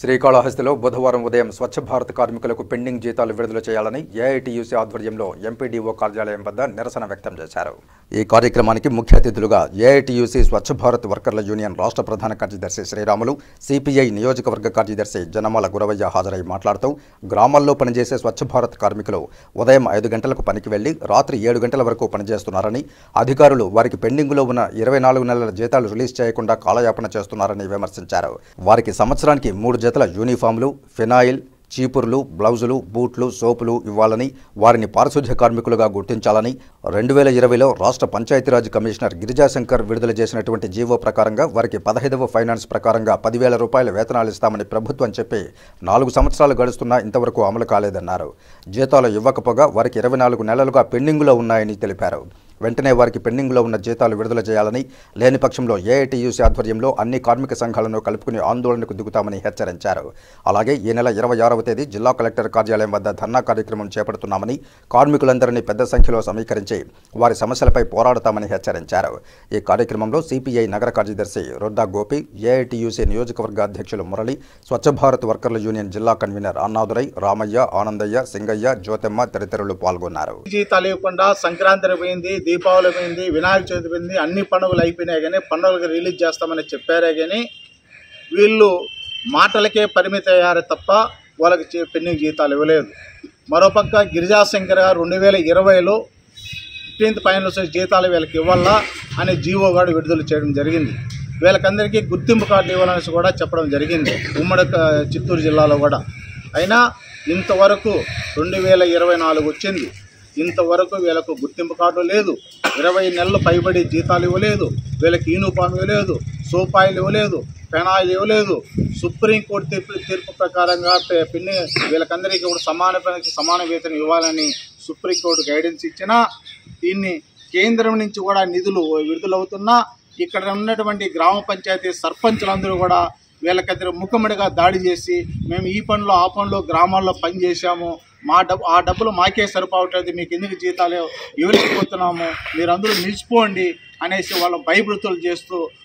శ్రీకాళహస్తిలో బుధవారం ఉదయం స్వచ్ఛ భారత్ కార్మికులకు పెండింగ్ జీతాలు విడుదల చేయాలని ఏఐటీయూసీ ఆధ్వర్యంలో ఎంపీడీఓ కార్యాలయం వద్ద నిరసన వ్యక్తం చేశారు ఈ కార్యక్రమానికి ముఖ్య అతిథులుగా ఏఐటీయూసీ స్వచ్ఛ భారత్ వర్కర్ల యూనియన్ రాష్ట్ర ప్రధాన కార్యదర్శి శ్రీరాములు సిపిఐ నియోజకవర్గ కార్యదర్శి జనమాల గురవయ్య హాజరై మాట్లాడుతూ గ్రామాల్లో పనిచేసే స్వచ్ఛ భారత్ కార్మికులు ఉదయం ఐదు గంటలకు పనికి వెళ్లి రాత్రి ఏడు గంటల వరకు పనిచేస్తున్నారని అధికారులు వారికి పెండింగులో ఉన్న ఇరవై నాలుగు నెలల జీతాలు రిలీజ్ చేయకుండా కాలయాపన చేస్తున్నారని విమర్శించారు వారికి సంవత్సరానికి మూడు జతల యూనిఫామ్లు ఫినాయిల్ చీపుర్లు బ్లౌజులు బూట్లు సోపులు ఇవ్వాలని వారిని పారిశుధ్య కార్మికులుగా గుర్తించాలని రెండు వేల ఇరవైలో రాష్ట్ర పంచాయతీరాజ్ కమిషనర్ గిరిజాశంకర్ విడుదల చేసినటువంటి జీవో ప్రకారంగా వారికి పదహైదవ ఫైనాన్స్ ప్రకారంగా పదివేల రూపాయల వేతనాలు ఇస్తామని ప్రభుత్వం చెప్పి నాలుగు సంవత్సరాలు గడుస్తున్నా ఇంతవరకు అమలు కాలేదన్నారు జీతాలు ఇవ్వకపోగా వారికి ఇరవై నాలుగు నెలలుగా పెండింగులో ఉన్నాయని తెలిపారు వెంటనే వారికి పెండింగ్లో ఉన్న జీతాలు విడుదల చేయాలని లేని పక్షంలో ఏఐటీయూసీ ఆధ్వర్యంలో అన్ని కార్మిక సంఘాలను కలుపుకుని ఆందోళనకు దిగుతామని హెచ్చరించారు అలాగే ఈ నెల ఇరవై ఆరవ తేదీ జిల్లా కలెక్టర్ కార్యాలయం వద్ద ధర్నా కార్యక్రమం చేపడుతున్నామని కార్మికులందరినీ పెద్ద సంఖ్యలో సమీకరించి వారి సమస్యలపై పోరాడతామని హెచ్చరించారు ఈ కార్యక్రమంలో సిపిఐ నగర కార్యదర్శి రొద్దా గోపి ఏఐటీయూసీ నియోజకవర్గ అధ్యక్షులు మురళి స్వచ్ఛ భారత్ వర్కర్ల యూనియన్ జిల్లా కన్వీనర్ అన్నాదురై రామయ్య ఆనందయ్య సింగయ్య జ్యోతెమ్మ తదితరులు పాల్గొన్నారు జీతాలు ఇవ్వకుండా సంక్రాంతి పోయింది దీపావళి పోయింది వినాయక చవితి పోయింది అన్ని పండుగలు అయిపోయినాయి కానీ పండుగలకు రిలీజ్ చేస్తామని చెప్పారే కానీ వీళ్ళు మాటలకే పరిమితి అయ్యారే తప్ప వాళ్ళకి చే- పెండింగ్ జీతాలు ఇవ్వలేదు మరోపక్క గిరిజాశంకర్ గారు రెండు వేల ఇరవైలో ఫిఫ్టీన్త్ ఫైనల్స్ జీతాలు వీళ్ళకి ఇవ్వాలా అనే జీవో గాడు విడుదల చేయడం జరిగింది వీళ్ళకందరికీ గుర్తింపు కార్డు ఇవ్వాలనేసి కూడా చెప్పడం జరిగింది ఉమ్మడి క- చిత్తూరు జిల్లాలో కూడా అయినా ఇంతవరకు రెండు వేల ఇరవై నాలుగు వచ్చింది ఇంతవరకు వీళ్ళకు గుర్తింపు కార్డు లేదు ఇరవై నెలలు పైబడి జీతాలు ఇవ్వలేదు వీళ్ళకి యూనిఫామ్ ఇవ్వలేదు సోపాయిలు ఇవ్వలేదు పెనాయిలు ఇవ్వలేదు సుప్రీంకోర్టు తీర్పు తీర్పు ప్రకారంగా పె- పిన్ని వీళ్ళకందరికీ కూడా సమాన పనికి సమాన వేతనం ఇవ్వాలని సుప్రీంకోర్టు గైడెన్స్ ఇచ్చినా దీన్ని కేంద్రం నుంచి కూడా నిధులు విడుదలవుతున్నా ఇక్కడ ఉన్నటువంటి గ్రామ పంచాయతీ సర్పంచులందరూ కూడా వీళ్ళకిద్దరు ముఖముడిగా దాడి చేసి మేము ఈ పనిలో ఆ పనిలో గ్రామాల్లో పని చేశాము మా డబ్బు ఆ డబ్బులు మాకే సరిపోవట్లేదు మీకు ఎందుకు జీతాలు ఇవ్వలేకపోతున్నాము మీరందరూ నిలిచిపోండి అనేసి వాళ్ళ భయభృతులు చేస్తూ